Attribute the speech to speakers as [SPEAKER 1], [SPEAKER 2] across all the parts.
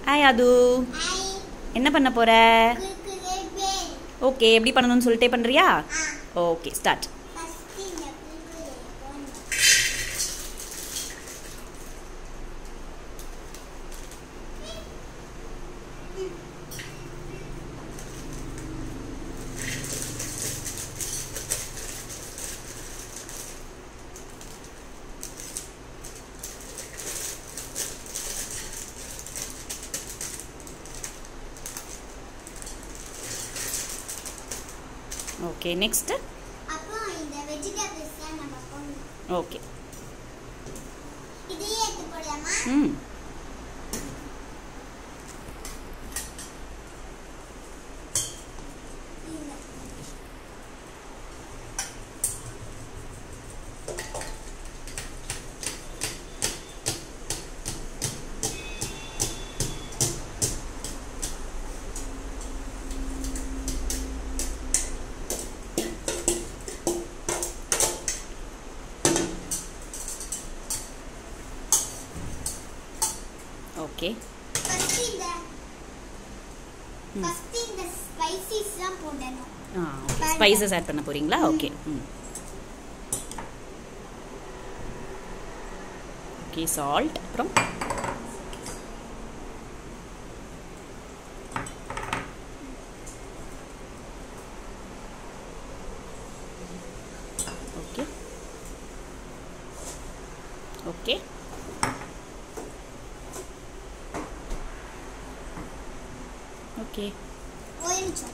[SPEAKER 1] Hi அது என்ன பண்ண போற ஓகே எப்படி பண்ணணும்னு சொல்லிட்டே பண்ணுறியா ஓகே ஸ்டார்ட் ஓகே நெக்ஸ்ட்
[SPEAKER 2] அப்புறம் இந்த வெஜிடபிள்ஸ் நம்ம போடணும்
[SPEAKER 1] ஓகே
[SPEAKER 2] இதையே எடுத்து போடலாமா
[SPEAKER 1] ம்
[SPEAKER 2] இந்த
[SPEAKER 1] ஓகே
[SPEAKER 2] ஃபர்ஸ்ட் இந்த
[SPEAKER 1] ம்.
[SPEAKER 2] ஃபர்ஸ்ட் இந்த ஸ்பைசஸ்லாம் போடணும்
[SPEAKER 1] ஆ ஓகே ஸ்பைசஸ் ஆட் பண்ண போறீங்களா ஓகே ம் ஓகே சால்ட் அப்புறம் ஓகே ஓகே ஓகே
[SPEAKER 2] ஒரு நிமிஷம்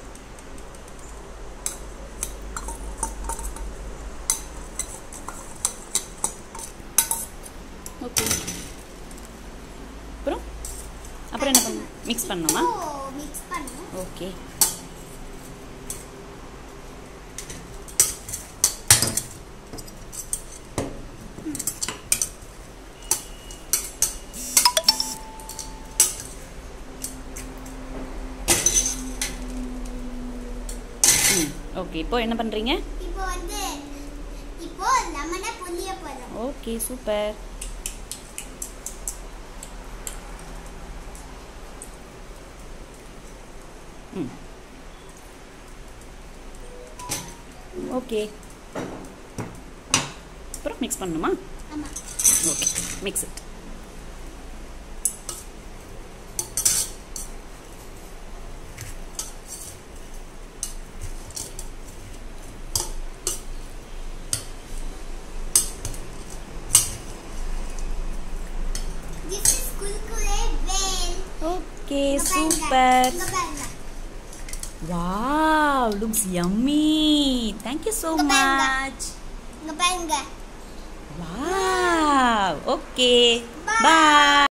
[SPEAKER 1] ஓகே அப்புறம் அப்புறம் என்ன பண்ணணும் மிக்ஸ் பண்ணணுமா
[SPEAKER 2] மிக்ஸ் பண்ணணும்
[SPEAKER 1] ஓகே ம் ஓகே இப்போ என்ன பண்ணுறீங்க
[SPEAKER 2] இப்போ வந்து இப்போ லெமனை புளிய போறோம்
[SPEAKER 1] ஓகே சூப்பர் ம் ஓகே அப்புறம் மிக்ஸ் பண்ணணுமா
[SPEAKER 2] ஆமா
[SPEAKER 1] okay mix it
[SPEAKER 2] this is குல்குலே வேல்
[SPEAKER 1] ஓகே சூப்பர்
[SPEAKER 2] இங்க பாருங்க
[SPEAKER 1] wow looks yummy thank you so
[SPEAKER 2] இங்க பாருங்க.
[SPEAKER 1] மச்
[SPEAKER 2] இங்க பாருங்க
[SPEAKER 1] வாவ் ஓகே
[SPEAKER 2] Bye.
[SPEAKER 1] பாய்